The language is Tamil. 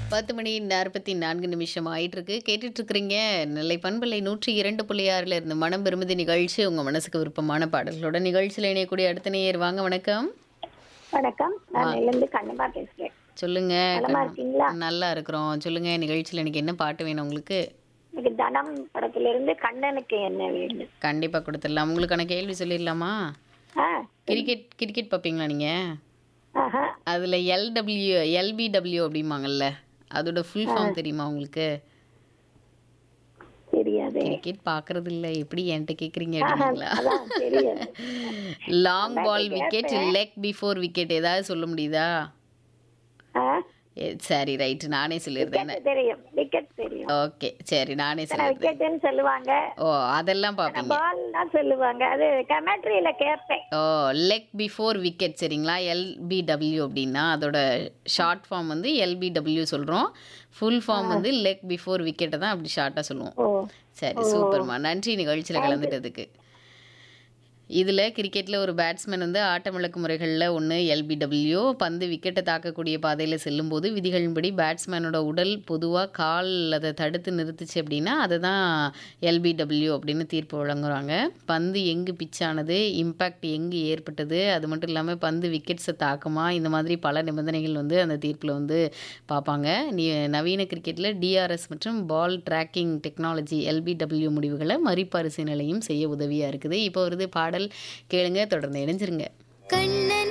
பத்து மணி நாற்பத்தி நான்கு நிமிஷம் ஆயிட்டு இருக்கு கேட்டுட்டு இருக்கிறீங்க நெல்லை பண்பலை நூற்றி இரண்டு புள்ளி ஆறுல இருந்து மனம் பெருமதி நிகழ்ச்சி உங்க மனசுக்கு விருப்பமான பாடல்களோட நிகழ்ச்சியில் இணையக்கூடிய அடுத்த நேயர் வாங்க வணக்கம் வணக்கம் நான் நெல்லிருந்து கண்ணம்மா பேசுறேன் சொல்லுங்க நலமா இருக்கீங்களா நல்லா இருக்கிறோம் சொல்லுங்க நிகழ்ச்சியில் எனக்கு என்ன பாட்டு வேணும் உங்களுக்கு எனக்கு தனம் படத்துல இருந்து கண்ணனுக்கு என்ன வேண்டும் கண்டிப்பா கொடுத்துடலாம் உங்களுக்கான கேள்வி சொல்லிடலாமா ஆ கிரிக்கெட் கிரிக்கெட் பார்ப்பீங்களா நீங்க ஆஹா அதுல எல்டபிள்யூ எல்பிடபிள்யூ அப்படிம்பாங்கல்ல அதோட ஃபுல் ஃபார்ம் தெரியுமா உங்களுக்கு தெரியாது கிரிக்கெட் பார்க்கறது இல்ல எப்படி என்கிட்ட கேக்குறீங்க அப்படிங்களா அதான் தெரியாது long ball wicket leg before wicket ஏதாவது சொல்ல முடியுதா ஆ ஏ, சரி ரைட் நானே சொல்லிடுறேன் விக்கெட் தெரியும் விக்கெட் தெரியும் ஓகே சரி நானே சொல்லிடுறேன் விக்கெட்னு சொல்லுவாங்க ஓ அதெல்லாம் பார்ப்பீங்க பால் தான் சொல்லுவாங்க அது கமெண்ட்ரியில கேட்பேன் ஓ லெக் பிஃபோர் விக்கெட் சரிங்களா எல்பிடபிள்யூ அப்படின்னா அதோட ஷார்ட் ஃபார்ம் வந்து எல்பிடபிள்யூ சொல்கிறோம் ஃபுல் ஃபார்ம் வந்து லெக் பிஃபோர் விக்கெட்டை தான் அப்படி ஷார்ட்டாக சொல்லுவோம் ஓ சரி சூப்பர்மா நன்றி நிகழ்ச்சியில் கலந்துட்டதுக்கு இதில் கிரிக்கெட்டில் ஒரு பேட்ஸ்மேன் வந்து ஆட்டமிழக்கு முறைகளில் ஒன்று எல்பிடபிள்யூ பந்து விக்கெட்டை தாக்கக்கூடிய பாதையில் செல்லும்போது விதிகளின்படி பேட்ஸ்மேனோட உடல் பொதுவாக கால் அதை தடுத்து நிறுத்துச்சு அப்படின்னா அதை தான் எல்பிடபிள்யூ அப்படின்னு தீர்ப்பு வழங்குறாங்க பந்து எங்கு பிச்சானது இம்பேக்ட் எங்கு ஏற்பட்டது அது மட்டும் இல்லாமல் பந்து விக்கெட்ஸை தாக்குமா இந்த மாதிரி பல நிபந்தனைகள் வந்து அந்த தீர்ப்பில் வந்து பார்ப்பாங்க நீ நவீன கிரிக்கெட்டில் டிஆர்எஸ் மற்றும் பால் ட்ராக்கிங் டெக்னாலஜி எல்பிடபிள்யூ முடிவுகளை மறுபரிசீலனையும் செய்ய உதவியாக இருக்குது இப்போ வருது பாடல் கேளுங்க தொடர்ந்து இணைஞ்சிருங்க கண்ணன்